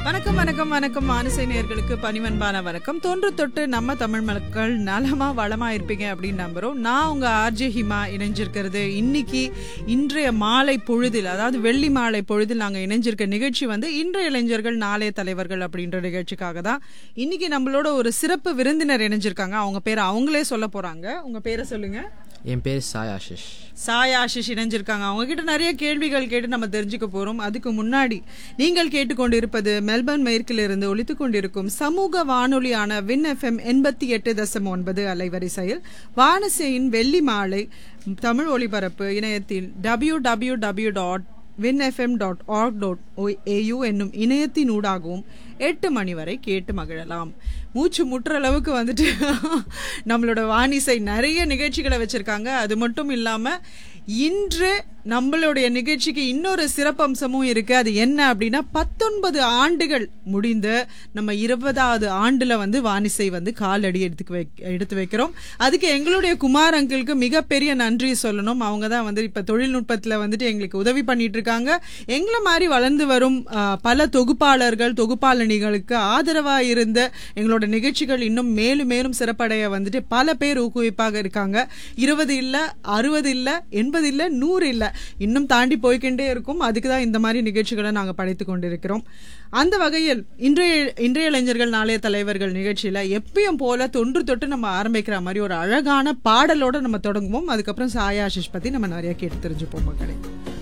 வணக்கம் வணக்கம் வணக்கம் மானசை நேயர்களுக்கு பணிவன்பான வணக்கம் தொன்று தொட்டு நம்ம தமிழ் மக்கள் நலமா வளமா இருப்பீங்க அப்படின்னு நம்புறோம் நான் உங்க ஆர்ஜே ஹிமா இணைஞ்சிருக்கிறது இன்னைக்கு இன்றைய மாலை பொழுதில் அதாவது வெள்ளி மாலை பொழுதில் நாங்க இணைஞ்சிருக்க நிகழ்ச்சி வந்து இன்றைய இளைஞர்கள் நாளைய தலைவர்கள் அப்படின்ற நிகழ்ச்சிக்காக தான் இன்னைக்கு நம்மளோட ஒரு சிறப்பு விருந்தினர் இணைஞ்சிருக்காங்க அவங்க பேரை அவங்களே சொல்ல போறாங்க உங்க பேரை சொல்லுங்க என் பேர் சாய் ஆஷிஷ் சாய் ஆஷிஷ் இணைஞ்சிருக்காங்க அவங்க கிட்ட நிறைய கேள்விகள் கேட்டு நம்ம தெரிஞ்சுக்க போறோம் அதுக்கு முன்னாடி நீங்கள் கேட்டுக்கொண்டிருப்பது மெல்பர்ன் மேற்கிலிருந்து ஒலித்துக் கொண்டிருக்கும் சமூக வானொலியான வின் எஃப்எம் எண்பத்தி எட்டு தசம் ஒன்பது அலைவரிசையில் வானசையின் வெள்ளி மாலை தமிழ் ஒளிபரப்பு இணையத்தில் W W W dot Win FM dot org dot A U என்னும் இணையத்தினூடாகவும் எட்டு மணி வரை கேட்டு மகிழலாம் மூச்சு முட்டுற அளவுக்கு வந்துட்டு நம்மளோட வானிசை நிறைய நிகழ்ச்சிகளை வச்சிருக்காங்க அது மட்டும் இல்லாம இன்று நம்மளுடைய நிகழ்ச்சிக்கு இன்னொரு சிறப்பம்சமும் இருக்கு அது என்ன அப்படின்னா பத்தொன்பது ஆண்டுகள் முடிந்த நம்ம இருபதாவது ஆண்டுல வந்து வானிசை வந்து காலடி எடுத்து வை எடுத்து வைக்கிறோம் அதுக்கு எங்களுடைய குமார் அங்கிளுக்கு மிகப்பெரிய நன்றி சொல்லணும் அவங்க தான் வந்து இப்ப தொழில்நுட்பத்துல வந்துட்டு எங்களுக்கு உதவி பண்ணிட்டு இருக்காங்க எங்களை மாதிரி வளர்ந்து வரும் ஆஹ், பல தொகுப்பாளர்கள் தொகுப்பாளனிகளுக்கு ஆதரவா இருந்த எங்களோட நிகழ்ச்சிகள் இன்னும் மேலும் மேலும் சிறப்படைய வந்துட்டு பல பேர் ஊக்குவிப்பாக இருக்காங்க இருபது இல்ல அறுபது இல்ல எண்பது இல்ல நூறு இல்ல இன்னும் தாண்டி போய்க்கிட்டே இருக்கும் அதுக்கு தான் இந்த மாதிரி நிகழ்ச்சிகளை நாங்க படைத்து கொண்டிருக்கிறோம் அந்த வகையில் இன்றைய இன்றைய இளைஞர்கள் நாளைய தலைவர்கள் நிகழ்ச்சியில எப்பயும் போல தொன்று தொட்டு நம்ம ஆரம்பிக்கிற மாதிரி ஒரு அழகான பாடலோட நம்ம தொடங்குவோம் அதுக்கப்புறம் சாயா ஆஷிஷ் பத்தி நம்ம நிறைய கேட்டு தெரிஞ்சுப்போம் மக்களே